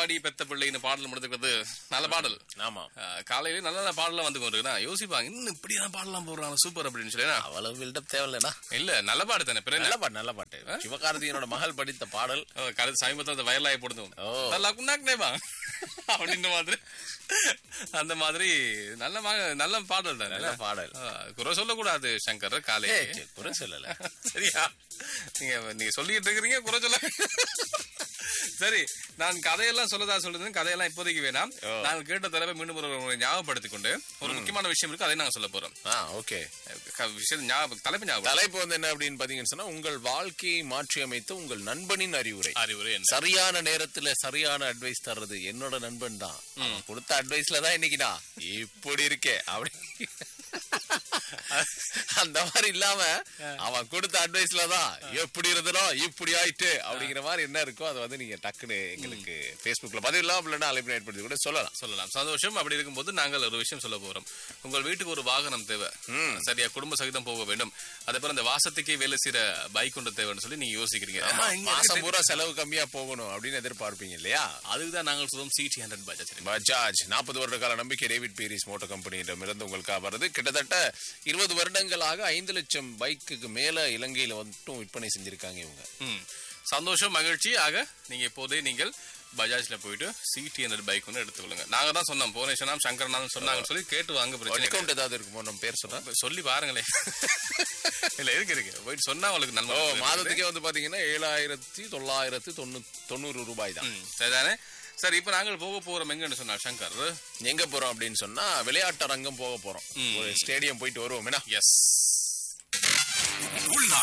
பாடி பெத்த பிள்ளைன்னு பாடல் முடிஞ்சுக்கிறது நல்ல பாடல் ஆமா அஹ், காலையில நல்ல நல்ல பாடலாம் வந்து கொண்டிருக்குன்னா யோசிப்பாங்க இன்னும் இப்படியான பாடலாம் போடுறாங்க சூப்பர் அப்படின்னு சொல்லி அவ்வளவு பில்டப் தேவையில்லடா இல்ல நல்ல பாடு தானே பிறகு நல்ல பாட்டு நல்ல பாட்டு சிவகார்த்திகேயனோட மகள் படித்த பாடல் கருத்து சமீபத்தில் அந்த வயலாய் போடுது ஓ. நல்லா குண்டாக்குனேபா அப்படின்ற மாதிரி அந்த மாதிரி நல்ல மக- நல்ல பாடல் தானே நல்ல பாடல் அஹ், குறை சொல்லக்கூடாது சங்கர் காலை ஏய், சரி, குறை சொல்லல சரியா நீங்க நீங்க சொல்லிட்டு இருக்கிறீங்க குறை சொல்ல சரி நான் கதையெல்லாம் சொல்லதா சொல்றது கதையெல்லாம் இப்போதைக்கு வேணாம் நாங்கள் கேட்ட தடவை மீண்டும் ஒரு முறை ஞாபகப்படுத்திக் கொண்டு ஒரு முக்கியமான விஷயம் இருக்கு அதை நாங்க சொல்ல போறோம் ஆ ஓகே க- விஷயம் ஞாபகம் தலைப்பு ஞாபகம் தலைப்பு வந்து என்ன அப்படின்னு பாத்தீங்கன்னு சொன்னா உங்கள் வாழ்க்கையை மாற்றி அமைத்த உங்கள் நண்பனின் அறிவுரை அறிவுரை என்ன சரியான நேரத்துல சரியான அட்வைஸ் தர்றது என்னோட நண்பன் தான் அவன் கொடுத்த அட்வைஸ்ல தான் இன்னைக்கு நான் இப்படி இருக்கே அப்படி அந்த மாதிரி இல்லாம அவன் கொடுத்த அட்வைஸ்ல தான் எப்படி இருந்தனோ இப்படி ஆயிட்டு அப்படிங்கிற மாதிரி என்ன இருக்கோ அதை வந்து நீங்க டக்குன்னு எங்களுக்கு Facebookல பதிவிடலாம் இல்லைன்னா அழைப்பு ஏற்படுத்தி கூட சொல்லலாம் சொல்லலாம் சந்தோஷம் அப்படி இருக்கும்போது நாங்கள் ஒரு விஷயம் சொல்ல போறோம் உங்கள் வீட்டுக்கு ஒரு வாகனம் தேவை சரியா குடும்ப சகிதம் போக வேண்டும் அதே போல அந்த வாசத்துக்கே வேலை செய்யற பைக் ஒன்று தேவைன்னு சொல்லி நீங்க யோசிக்கிறீங்க ஆமா, இங்க மாசம் பூரா செலவு கம்மியா போகணும் அப்படின்னு எதிர்பார்ப்பீங்க இல்லையா அதுக்குதான் நாங்கள் சொல்லுவோம் சிடி ஹண்ட்ரட் பட்ஜெட் பஜாஜ் நாற்பது வருட கால நம்பிக்கை டேவிட் பீரிஸ் மோட்டார் கம்பெனியிடமிருந்து உங்களுக்காக வருது கிட்டத்தட்ட இருபது வருடங்களாக ஐந்து லட்சம் பைக்குக்கு மேல இலங்கையில வந்துட்டும் விற்பனை செஞ்சிருக்காங்க இவங்க ம். சந்தோஷம் மகிழ்ச்சி ஆக நீங்க இப்போதே நீங்கள் பஜாஜ்ல போயிட்டு சிடி ஹண்ட்ரட் பைக் ஒன்று எடுத்துக்கொள்ளுங்க நாங்க தான் சொன்னோம் புவனேஸ்வரம் சங்கரநாதன் சொன்னாங்கன்னு சொல்லி கேட்டு வாங்க பிரச்சனை கிடையாது. டிஸ்கவுண்ட் ஏதாவது இருக்குமோ நம்ம பேர் சொன்னா சொல்லி பாருங்களேன் இல்ல இருக்கு இருக்கு போயிட்டு சொன்னா உங்களுக்கு ஓ நன்மை மாதத்துக்கே வந்து பாத்தீங்கன்னா ஏழாயிரத்தி தொள்ளாயிரத்தி தொண்ணூ தொண்ணூறு ரூபாய் தான் ம், சரிதானே சரி இப்ப நாங்கள் போக போறோம் எங்கன்னு சொன்னார் சங்கர் எங்க போறோம் அப்படின்னு சொன்னா விளையாட்டு அரங்கம் போக போறோம் ஒரு ஸ்டேடியம் போயிட்டு வருவோம் என்ன எஸ் உள்நாட்டு